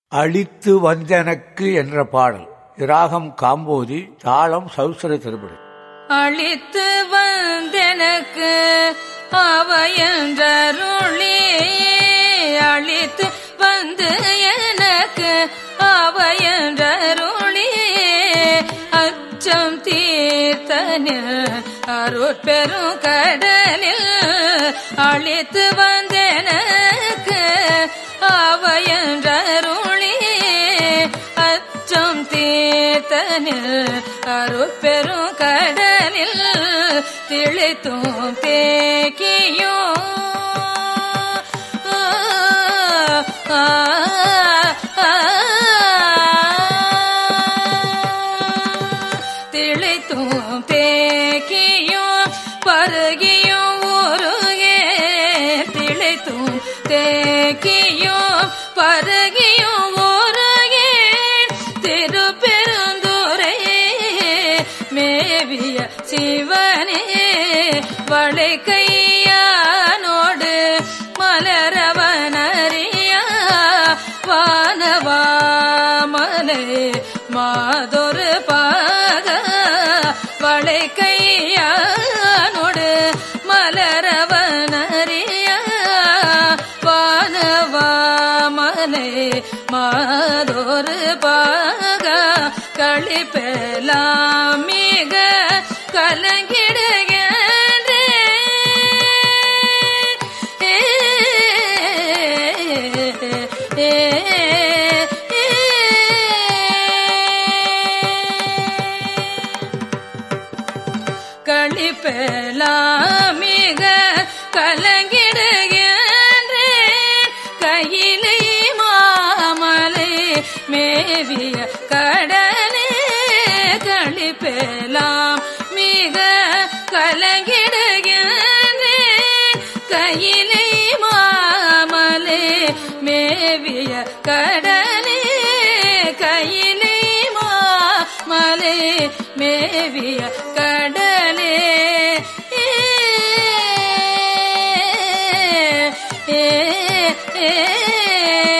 அழித்து வந்தனக்கு என்ற பாடல் இராகம் காம்போதி தாளம் சௌசர திருப்பதி அழித்து வந்தெனக்கு அவையன்றருளி அழித்து வந்து எனக்கு அவையன்றருளி அச்சம் தீர்த்தனில் அருட்பெரும் கடலில் அழித்து வந்தெனக்கு அவையன்றருளி அச்சம் தீர்த்தனில் அருட்பெரும் கடலில் திளைத்தும் தேக்கியும் ஆ, ஆ, ஆ. திளைத்தும் தேக்கியும் பருகியும் உருகே திளைத்தும் தேக்கியும் பருகியும் உருகே திருப்பெருந்துரை மேவிய சிவனே வளை கையானோடு மலரவனறியா வானவாமலை மாதொரு பாத வளை கையானோடு மலரவனறியா வானவாமலை மாதொரு பாக களிப்பெல்லாம் மிக கலங்கிடுகின்றே களிப்பெல்லாம் மிக கலங்கிடுகின்றேன் கையிலை மாமலை மேவிய கடலே களிப்பெல்லாம் மிக கலங்கிடுகின்றேன் கையிலை மாமலை மேவிய கடலே கையிலை மாமலை மேவிய கடலே ஏ ஏ ஏ